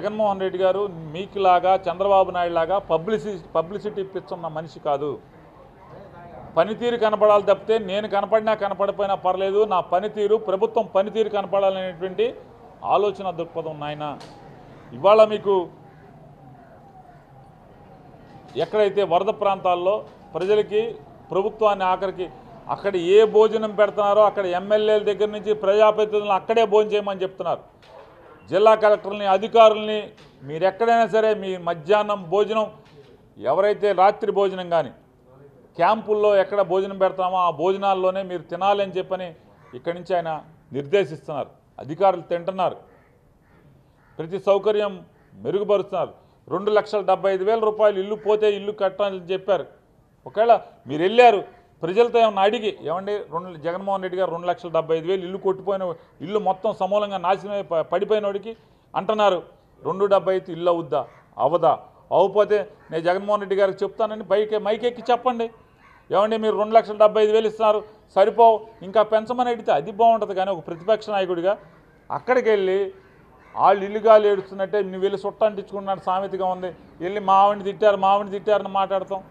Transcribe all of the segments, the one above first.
జగన్మోహన్ రెడ్డి గారు మీకులాగా చంద్రబాబు నాయుడు లాగా పబ్లిసి పబ్లిసిటీ ఇప్పిస్తున్న మనిషి కాదు పనితీరు కనపడాలి తప్పితే నేను కనపడినా కనపడిపోయినా పర్లేదు నా పనితీరు ప్రభుత్వం పనితీరు కనపడాలనేటువంటి ఆలోచన దృక్పథం నాయన ఇవాళ మీకు ఎక్కడైతే వరద ప్రాంతాల్లో ప్రజలకి ప్రభుత్వాన్ని ఆఖరికి అక్కడ ఏ భోజనం పెడుతున్నారో అక్కడ ఎమ్మెల్యేల దగ్గర నుంచి ప్రజాప్రతినిధులను అక్కడే భోజనం చేయమని చెప్తున్నారు జిల్లా కలెక్టర్ని అధికారుల్ని మీరు ఎక్కడైనా సరే మీ మధ్యాహ్నం భోజనం ఎవరైతే రాత్రి భోజనం కానీ క్యాంపుల్లో ఎక్కడ భోజనం పెడతామో ఆ భోజనాల్లోనే మీరు తినాలని చెప్పని ఇక్కడి నుంచి ఆయన నిర్దేశిస్తున్నారు అధికారులు తింటున్నారు ప్రతి సౌకర్యం మెరుగుపరుస్తున్నారు రెండు లక్షల డెబ్బై ఐదు వేల రూపాయలు ఇల్లు పోతే ఇల్లు కట్టాలని చెప్పారు ఒకవేళ మీరు వెళ్ళారు ప్రజలతో ఏమన్నా అడిగి ఏమండి రెండు జగన్మోహన్ రెడ్డి గారు రెండు లక్షల డెబ్బై ఐదు వేలు ఇల్లు కొట్టిపోయిన ఇల్లు మొత్తం సమూలంగా నాశనమై ప- పడిపోయినోడికి అంటున్నారు రెండు డెబ్బై ఐదు ఇల్లు అవుద్దా అవదా అవ్వకపోతే నేను జగన్మోహన్ రెడ్డి గారికి చెప్తానని బైక్ మైకెక్కి చెప్పండి ఏమండి మీరు రెండు లక్షల డెబ్బై ఐదు వేలు ఇస్తున్నారు సరిపోవు ఇంకా పెంచమని అడిగితే అది బాగుంటుంది కానీ ఒక ప్రతిపక్ష నాయకుడిగా అక్కడికి వెళ్ళి వాళ్ళు ఇల్లుగాలు ఏడుస్తున్నట్టే నువ్వు వెళ్ళి సుట్ట అంటించుకున్నాడు సామెతగా ఉంది వెళ్ళి మావిని తిట్టారు మావిని తిట్టారని మాట్లాడతాం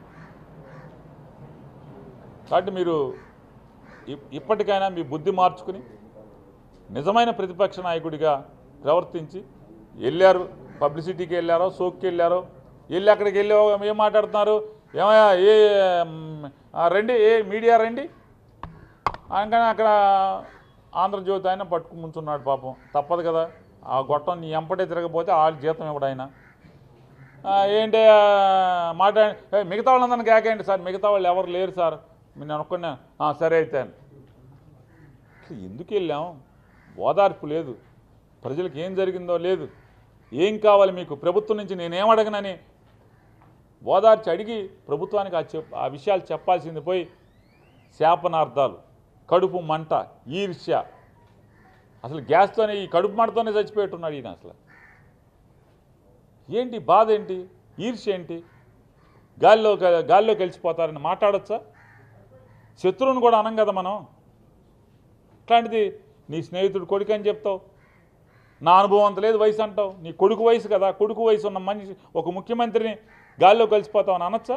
కాబట్టి మీరు ఇప్- ఇప్పటికైనా మీ బుద్ధి మార్చుకుని నిజమైన ప్రతిపక్ష నాయకుడిగా ప్రవర్తించి వెళ్ళారు పబ్లిసిటీకి వెళ్ళారో సోక్కి వెళ్ళారో వెళ్ళి అక్కడికి వెళ్ళి ఏం మాట్లాడుతున్నారు ఏమయ్యా ఏ మ్, ఆ, రండి ఏ మీడియా రండి అనగానే అక్కడ ఆంధ్రజ్యోతి ఆయన పట్టుకు ముంచున్నాడు పాపం తప్పదు కదా ఆ గొట్టం నీ ఎంపటే తిరగపోతే వాళ్ళ జీతం ఇవ్వడు ఆయన ఆ, ఏంటి ఆ, మాట్లాడి "ఏ, మిగతా వాళ్ళందరినీ కేకేయండి సార్ మిగతా వాళ్ళు ఎవరు లేరు సార్ నేను అనుకున్నా "ఆ, సరే అయితే అని అసలు ఎందుకు వెళ్ళాం ఓదార్పు లేదు ప్రజలకు ఏం జరిగిందో లేదు ఏం కావాలి మీకు ప్రభుత్వం నుంచి నేనేం అడగనని ఓదార్చి అడిగి ప్రభుత్వానికి ఆ చెప్ ఆ విషయాలు చెప్పాల్సింది పోయి శాపనార్థాలు కడుపు మంట ఈర్ష్య అసలు గ్యాస్తోనే ఈ కడుపు మంటతోనే చచ్చిపోయేట్టున్నాడు ఈయన అసలు ఏంటి బాధ ఏంటి ఈర్ష్య ఏంటి గాల్లో గాల్లో కలిసిపోతారని మాట్లాడొచ్చా శత్రువుని కూడా అనం కదా మనం అట్లాంటిది నీ స్నేహితుడు కొడుకు అని చెప్తావు నా అనుభవం అంత లేదు వయసు అంటావు నీ కొడుకు వయసు కదా కొడుకు వయసు ఉన్న మనిషి ఒక ముఖ్యమంత్రిని గాల్లో కలిసిపోతావు అని అనొచ్చా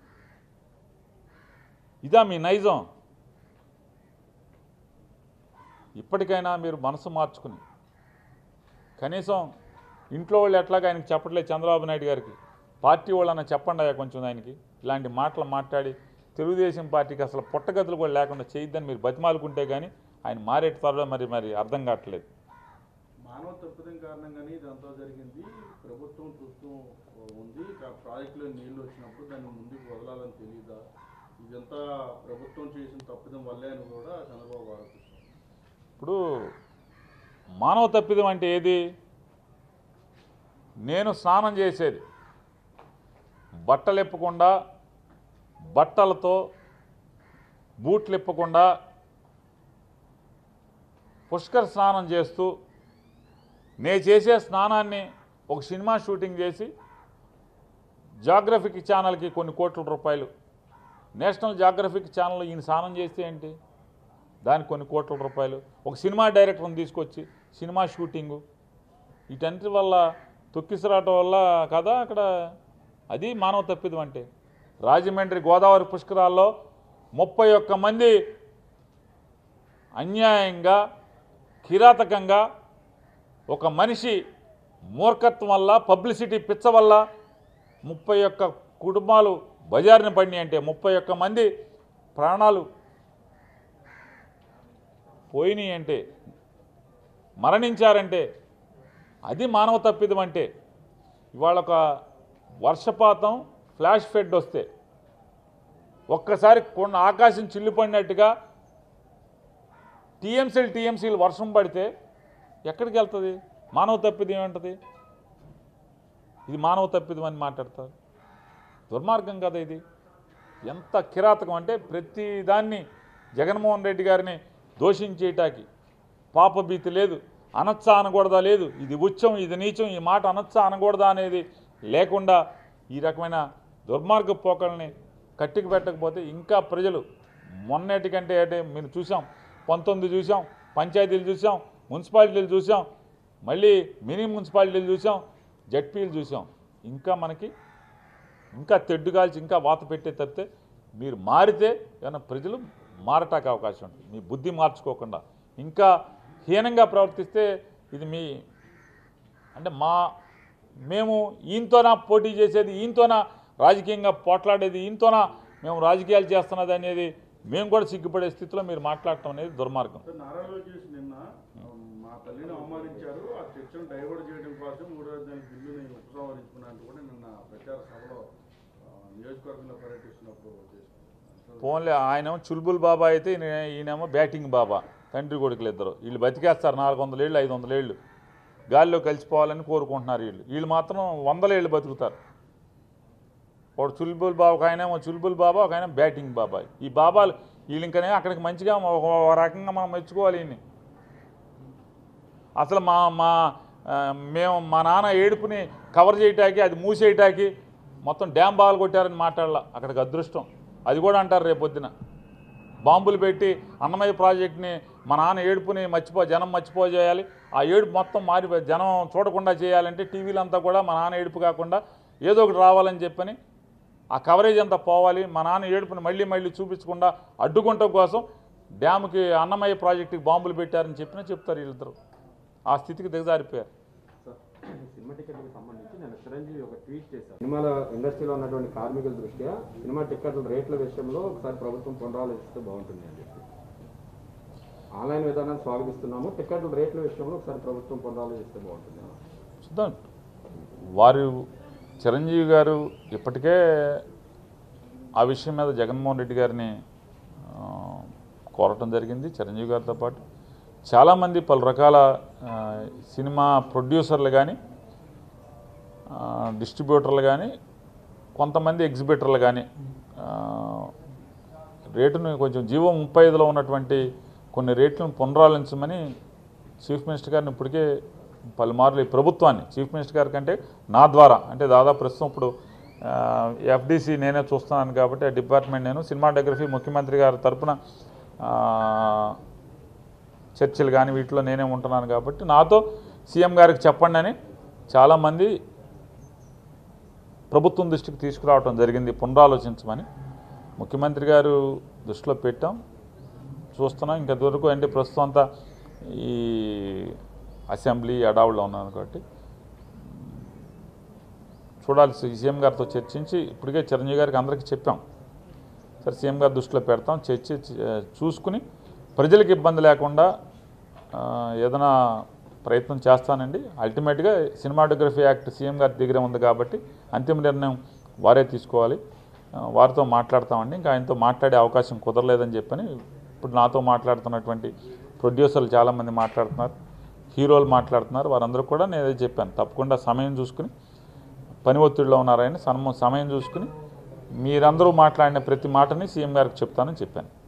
ఇదా మీ నైజం ఇప్పటికైనా మీరు మనసు మార్చుకుని కనీసం ఇంట్లో వాళ్ళు ఎట్లాగా ఆయనకి చెప్పట్లేదు చంద్రబాబు నాయుడు గారికి పార్టీ వాళ్ళన్నా చెప్పండి అయ్యా కొంచెం ఆయనకి ఇలాంటి మాటలు మాట్లాడి తెలుగుదేశం పార్టీకి అసలు పుట్టగతులు కూడా లేకుండా చేయొద్దని మీరు బతిమాలుకుంటే కానీ ఆయన మారేటి త్వరలో మరి మరి అర్థం కావట్లేదు మానవ తప్పిదం కారణంగానే ఇదంతా జరిగింది ప్రభుత్వం చూస్తూ ఉంది ఇక ప్రాజెక్టులో నీళ్లు వచ్చినప్పుడు దాన్ని ముందుకు వదలాలని తెలియదా ఇదంతా ప్రభుత్వం చేసిన తప్పిదం వల్లే అని కూడా చంద్రబాబు ఆరోపిస్తున్నారు ఇప్పుడు మానవ తప్పిదం అంటే ఏది నేను స్నానం చేసేది బట్టలు ఇప్పకుండా బట్టలతో బూట్లు ఇప్పకుండా పుష్కర స్నానం చేస్తూ నేను చేసే స్నానాన్ని ఒక సినిమా షూటింగ్ చేసి జాగ్రఫిక్ ఛానల్కి కొన్ని కోట్ల రూపాయలు నేషనల్ జాగ్రఫిక్ ఛానల్ ఈయన స్నానం చేస్తే ఏంటి దానికి కొన్ని కోట్ల రూపాయలు ఒక సినిమా డైరెక్టర్ని తీసుకొచ్చి సినిమా షూటింగు వీటన్నిటి వల్ల తొక్కిసరాటం వల్ల కదా అక్కడ అది మానవ తప్పిదం అంటే రాజమండ్రి గోదావరి పుష్కరాల్లో ముప్పై ఒక్క మంది అన్యాయంగా కిరాతకంగా ఒక మనిషి మూర్ఖత్వం వల్ల పబ్లిసిటీ పిచ్చ వల్ల ముప్పై ఒక్క కుటుంబాలు బజారుని పడినాయి అంటే ముప్పై ఒక్క మంది ప్రాణాలు పోయినాయి అంటే మరణించారంటే అది మానవ తప్పిదం అంటే ఇవాళ ఒక వర్షపాతం ఫ్లాష్ ఫెడ్ వస్తే ఒక్కసారి కొండ ఆకాశం చిల్లిపడినట్టుగా టీఎంసీలు టీఎంసీలు వర్షం పడితే ఎక్కడికి వెళ్తుంది మానవ తప్పిదం ఏమంటుంది ఇది మానవ తప్పిదం అని మాట్లాడతారు దుర్మార్గం కదా ఇది ఎంత కిరాతకం అంటే ప్రతి దాన్ని జగన్మోహన్ రెడ్డి గారిని దోషించేటాకి పాపభీతి లేదు అనొచ్చా అనకూడదా లేదు ఇది ఉచ్చం ఇది నీచం ఈ మాట అనొచ్చా అనకూడదా అనేది లేకుండా ఈ రకమైన దుర్మార్గ పోకల్ని కట్టికి పెట్టకపోతే ఇంకా ప్రజలు మొన్నటికంటే అంటే మీరు చూసాం పంతొమ్మిది చూసాం పంచాయతీలు చూసాం మున్సిపాలిటీలు చూసాం మళ్ళీ మినీ మున్సిపాలిటీలు చూసాం జడ్పీలు చూసాం ఇంకా మనకి ఇంకా తెడ్డు కాల్చి ఇంకా వాత పెట్టే తప్పితే మీరు మారితే ఏమైనా ప్రజలు మారటానికి అవకాశం ఉంటుంది మీ బుద్ధి మార్చుకోకుండా ఇంకా హీనంగా ప్రవర్తిస్తే ఇది మీ అంటే మా మేము ఈయనతోనా పోటీ చేసేది ఈయనతోనా రాజకీయంగా పోట్లాడేది ఈయనతోనా మేము రాజకీయాలు చేస్తున్నది అనేది మేము కూడా సిగ్గుపడే స్థితిలో మీరు మాట్లాడటం అనేది దుర్మార్గం సార్ నారా లోకేష్ నిన్న ఆ, మా తల్లిని అవమానించారు ఆ చర్చను డైవర్ట్ చేయడం కోసం మూడో రాజధాని బిల్లుని ఉపసంహరించుకున్నాను కూడా నిన్న ప్రచార సభలో ఆ, నియోజకవర్గంలో పర్యటిస్తున్నప్పుడు చేశారు ఫోన్లే ఆయన చుల్బుల్ బాబా అయితే ఈయన ఈయనేమో బ్యాటింగ్ బాబా తండ్రి కొడుకులు ఇద్దరు వీళ్ళు బతికేస్తారు నాలుగు వందల ఏళ్ళు ఐదు వందల ఏళ్ళు గాలిలో కలిసిపోవాలని కోరుకుంటున్నారు వీళ్ళు వీళ్ళు మాత్రం వందల ఏళ్ళు బతుకుతారు వాడు చుల్బుల్ బాబా ఒక ఆయనేమో చుల్బుల్ బాబా ఒక ఆయన బ్యాటింగ్ బాబా ఈ బాబాలు వీళ్ళు ఇంకనే అక్కడికి మంచిగా ఒక ఒక రకంగా మనం మెచ్చుకోవాలి ఈయన్ని అసలు మా మా ఆ, మేము మా నాన్న ఏడుపుని కవర్ చేయటానికి అది మూసేయటానికి మొత్తం డ్యామ్ బాగా కొట్టారని మాట్లాడాల అక్కడికి అదృష్టం అది కూడా అంటారు రేపు పొద్దున బాంబులు పెట్టి అన్నమయ్య ప్రాజెక్ట్ని మా నాన్న ఏడుపుని మర్చిపో జనం మర్చిపో చేయాలి ఆ ఏడుపు మొత్తం మారి జనం చూడకుండా చేయాలంటే టీవీలంతా కూడా మా నాన్న ఏడుపు కాకుండా ఏదో ఒకటి రావాలని చెప్పని ఆ కవరేజ్ అంతా పోవాలి మా నాన్న ఏడుపుని మళ్ళీ మళ్ళీ చూపించకుండా అడ్డుకుంటం కోసం డ్యామ్కి అన్నమయ్య ప్రాజెక్టుకి బాంబులు పెట్టారని చెప్పినా చెప్తారు వీళ్ళిద్దరు ఆ స్థితికి దిగజారిపోయారు సార్ సినిమా టికెట్లకు సంబంధించి నేను చిరంజీవి ఒక ట్వీట్ చేశాను సినిమాల ఇండస్ట్రీలో ఉన్నటువంటి కార్మికుల దృష్ట్యా సినిమా టికెట్ల రేట్ల విషయంలో ఒకసారి ప్రభుత్వం పునరాలోచిస్తే బాగుంటుంది అని చెప్పి ఆన్లైన్ విధానాన్ని స్వాగతిస్తున్నాము టికెట్ల రేట్ల విషయంలో ఒకసారి ప్రభుత్వం పునరాలోచిస్తే బాగుంటుంది చూద్దాం వారు చిరంజీవి గారు ఇప్పటికే ఆ విషయం మీద జగన్మోహన్ రెడ్డి గారిని ఆ, కోరటం జరిగింది చిరంజీవి గారితో పాటు చాలామంది పలు రకాల ఆ, సినిమా ప్రొడ్యూసర్లు కానీ డిస్ట్రిబ్యూటర్లు కానీ కొంతమంది ఎగ్జిబిటర్లు కానీ ఆ, రేటును కొంచెం జీవో ముప్పై ఐదులో ఉన్నటువంటి కొన్ని రేట్లను పునరాలించమని చీఫ్ మినిస్టర్ గారిని ఇప్పటికే పలుమార్లు ఈ ప్రభుత్వాన్ని చీఫ్ మినిస్టర్ గారి కంటే నా ద్వారా అంటే దాదాపు ప్రస్తుతం ఇప్పుడు ఎఫ్డీసీ నేనే చూస్తున్నాను కాబట్టి ఆ డిపార్ట్మెంట్ నేను సినిమాటోగ్రఫీ ముఖ్యమంత్రి గారి తరపున ఆ, చర్చలు కానీ వీటిలో నేనే ఉంటున్నాను కాబట్టి నాతో సీఎం గారికి చెప్పండి అని చాలామంది ప్రభుత్వం దృష్టికి తీసుకురావడం జరిగింది పునరాలోచించమని ముఖ్యమంత్రి గారు దృష్టిలో పెట్టాం చూస్తున్నాం ఇంకా దొరకు అంటే ప్రస్తుతం అంతా ఈ అసెంబ్లీ అడావుల్లో ఉన్నాను కాబట్టి చూడాలి సీఎం గారితో చర్చించి ఇప్పటికే చిరంజీవి గారికి అందరికీ చెప్పాం సరే సీఎం గారి దృష్టిలో పెడతాం చర్చి చూసుకుని ప్రజలకు ఇబ్బంది లేకుండా ఆ, ఏదైనా ప్రయత్నం చేస్తానండి అల్టిమేట్గా సినిమాటోగ్రఫీ యాక్ట్ సీఎం గారి దగ్గర ఉంది కాబట్టి అంతిమ నిర్ణయం వారే తీసుకోవాలి ఆ, వారితో మాట్లాడతామండి ఇంకా ఆయనతో మాట్లాడే అవకాశం కుదరలేదని చెప్పని ఇప్పుడు నాతో మాట్లాడుతున్నటువంటి ప్రొడ్యూసర్లు చాలామంది మాట్లాడుతున్నారు హీరోలు మాట్లాడుతున్నారు వారందరూ కూడా నేను అదే చెప్పాను తప్పకుండా సమయం చూసుకుని పని ఒత్తిడిలో ఉన్నారని సమ సమయం చూసుకుని మీరందరూ మాట్లాడిన ప్రతి మాటని సీఎం గారికి చెప్తానని చెప్పాను